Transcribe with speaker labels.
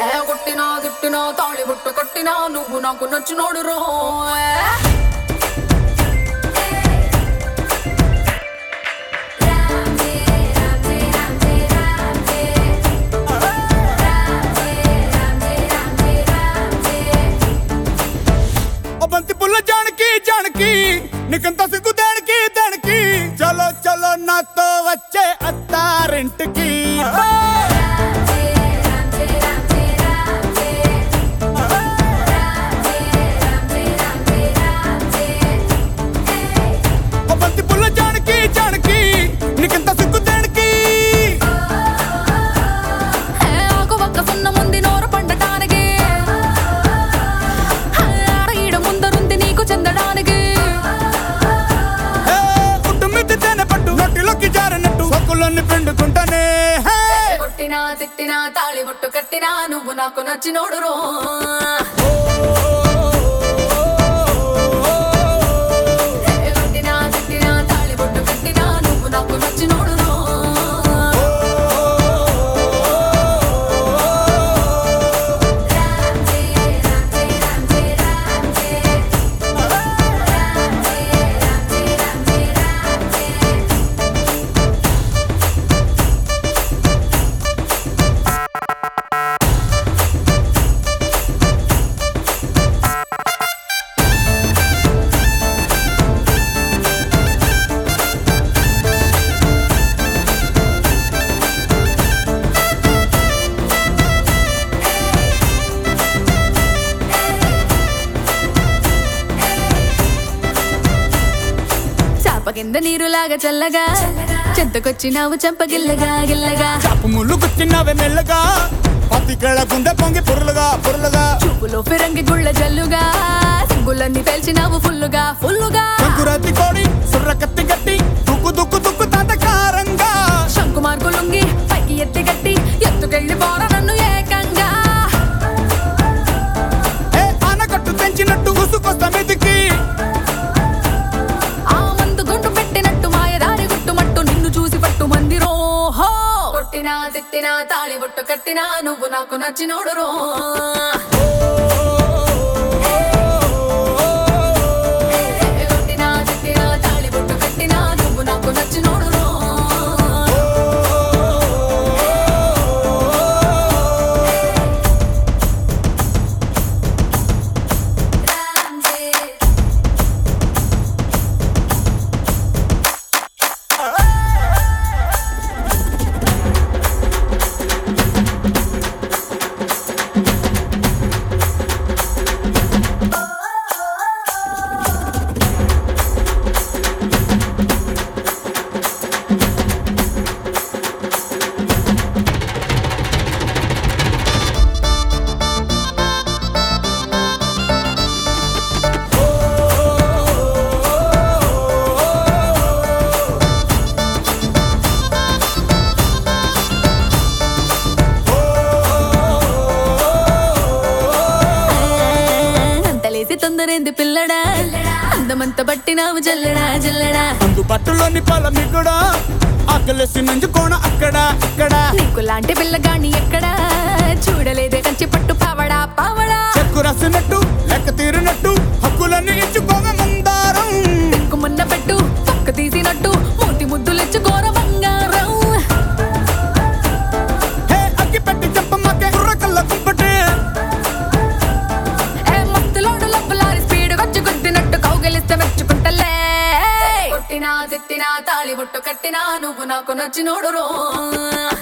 Speaker 1: ఏ కొట్టినా తిట్టినా తాళి బుట్టు కొట్టినా నువ్వు నాకు నచ్చినోడు రో
Speaker 2: ఓ బంతి పుల్ల జానకి జానకి నీకంత సిగ్గు దానికి దానికి చలో చలో నాతో వచ్చే అత్తారింటికి ఓ బంతి పుల్ల జానకి జానకి నీకంత సిగ్గు దానికి
Speaker 1: ఏ ఆకు ఒక్క సున్న ముందు నోరు పండటానికి ఏ ఆడ ఈడ ముందరుంది నీకు చెందడానికి
Speaker 2: హే, పుట్టు మిద్ది తేనె పట్టు నొట్టిలోకి జారినట్టు సొక్కులన్నీ పిండుకుంటానే హే
Speaker 1: కొట్టినా తిట్టినా తాళి బొట్టు కట్టినా నువ్వు నాకు నచ్చినోడు రో ఏ కొట్టినా తిట్టినా తాళి బొట్టు కట్టినా నువ్వు నాకు నచ్చినోడు రో చాప కింద నీరులాగా చల్లగా చెంతకొచ్చినావు చంపగిల్లగా గిల్లగా
Speaker 2: చాపు ముళ్ళు కూర్చున్నావే మెల్లగా పత్తికళ గుండె పొంగి పొరులుగా పొరులుగా
Speaker 1: చూపులో ఫిరంగి గుళ్ళ జల్లుగా సింగులన్నీ పేల్చినావు ఫుల్లుగా ఫుల్లుగా
Speaker 2: సంకురాతి కోడి సుర్ర కత్తి గట్టి దుక్కు దుక్కు దుక్కు తాతకారంగా
Speaker 1: శంకు మార్కు లుంగి పైకి ఎత్తి గట్టి ఎత్తుకెళ్ళి పోర నన్ను ఏకంగా
Speaker 2: ఏ ఆనకట్టు తెంచినట్టు ఉసుకొస్తా మీదికి
Speaker 1: ఆ మందు గుండు పెట్టినట్టు మాయదారి గుట్టుమట్టు నిన్ను చూసి పట్టు మంది రోహో కొట్టినా తిట్టినా తాళి బొట్టు కట్టినా నువ్వు నాకు నచ్చినోడు రో కొట్టినా తిట్టినా తాళి బొట్టు కట్టినా నువ్వు నాకు నచ్చినోడు రో అంతలేసి తొందరేంది పిల్లడా అందమంత బట్టినావు జల్లడా జల్లడా
Speaker 2: అందు పట్టులోని పొల మిగుడా ఆకలేసి నంజుకోణ అక్కడ ఇక్కడ
Speaker 1: నీకు లాంటి పిల్లగాని ఎక్కడా చూడలేదే కంచి పట్టు పావడా పావడా
Speaker 2: చెక్కు రాసినట్టు లెక్క తీరినట్టు హక్కులన్నీ ఇచ్చుకోగ మందారం
Speaker 1: మున్న పెట్టు పక్క తీసినట్టు మూతి ముద్దులిచ్చు ఘోర బంగారం
Speaker 2: హే అగ్గి పెట్టి చెప్పమ్మకే కుర్రకల్ల కుంపటే
Speaker 1: ఏ మత్తులోడు లబ్బులారి స్పీడ్ వచ్చి గుద్దినట్టు కౌగిలిస్తే మెచ్చుకుంటలే కొట్టినా తిట్టినా తాళి బొట్టు కట్టినా నువ్వు నాకు నచ్చినోడు రో